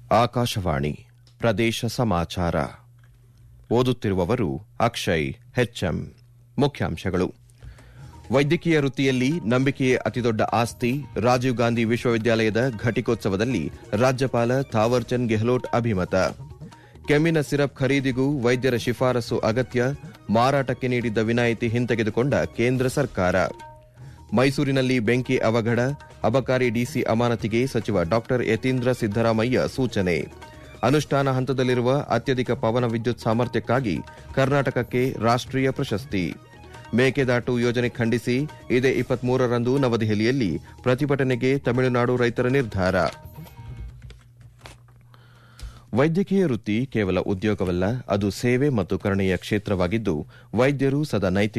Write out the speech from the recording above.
ಆಕಾಶವಾಣಿ ಪ್ರದೇಶ ಸಮಾಚಾರ ಓದುತ್ತಿರುವವರು ಅಕ್ಷಯ್ ಹೆಚ್ಎಂ ಮುಖ್ಯಾಂಶಗಳು ವೈದ್ಯಕೀಯ ವೃತ್ತಿಯಲ್ಲಿ ನಂಬಿಕೆಯೇ ಅತಿದೊಡ್ಡ ಆಸ್ತಿ ರಾಜೀವ್ ಗಾಂಧಿ ವಿಶ್ವವಿದ್ಯಾಲಯದ ಘಟಿಕೋತ್ಸವದಲ್ಲಿ ರಾಜ್ಯಪಾಲ ಥಾವರ್ಚಂದ್ ಗೆಹ್ಲೋಟ್ ಅಭಿಮತ ಕೆಮ್ಮಿನ ಸಿರಪ್ ಖರೀದಿಗೂ ವೈದ್ಯರ ಶಿಫಾರಸು ಅಗತ್ಯ ಮಾರಾಟಕ್ಕೆ ನೀಡಿದ್ದ ವಿನಾಯಿತಿ ಹಿಂತೆಗೆದುಕೊಂಡ ಕೇಂದ್ರ ಸರ್ಕಾರ ಮೈಸೂರಿನಲ್ಲಿ ಬೆಂಕಿ ಅವಘಡ ಅಬಕಾರಿ ಡಿಸಿ ಅಮಾನತಿಗೆ ಸಚಿವ ಡಾ ಯತೀಂದ್ರ ಸಿದ್ದರಾಮಯ್ಯ ಸೂಚನೆ ಅನುಷ್ಠಾನ ಹಂತದಲ್ಲಿರುವ ಅತ್ಯಧಿಕ ಪವನ ವಿದ್ಯುತ್ ಸಾಮರ್ಥ್ಯಕ್ಕಾಗಿ ಕರ್ನಾಟಕಕ್ಕೆ ರಾಷ್ಟೀಯ ಪ್ರಶಸ್ತಿ ಮೇಕೆದಾಟು ಯೋಜನೆ ಖಂಡಿಸಿ ಇದೇ ಇಪ್ಪತ್ಮೂರರಂದು ನವದೆಹಲಿಯಲ್ಲಿ ಪ್ರತಿಭಟನೆಗೆ ತಮಿಳುನಾಡು ರೈತರ ನಿರ್ಧಾರ ವೈದ್ಯಕೀಯ ವೃತ್ತಿ ಕೇವಲ ಉದ್ಯೋಗವಲ್ಲ ಅದು ಸೇವೆ ಮತ್ತು ಕರುಣೆಯ ಕ್ಷೇತ್ರವಾಗಿದ್ದು ವೈದ್ಯರು ಸದಾ ನೈತಿಕ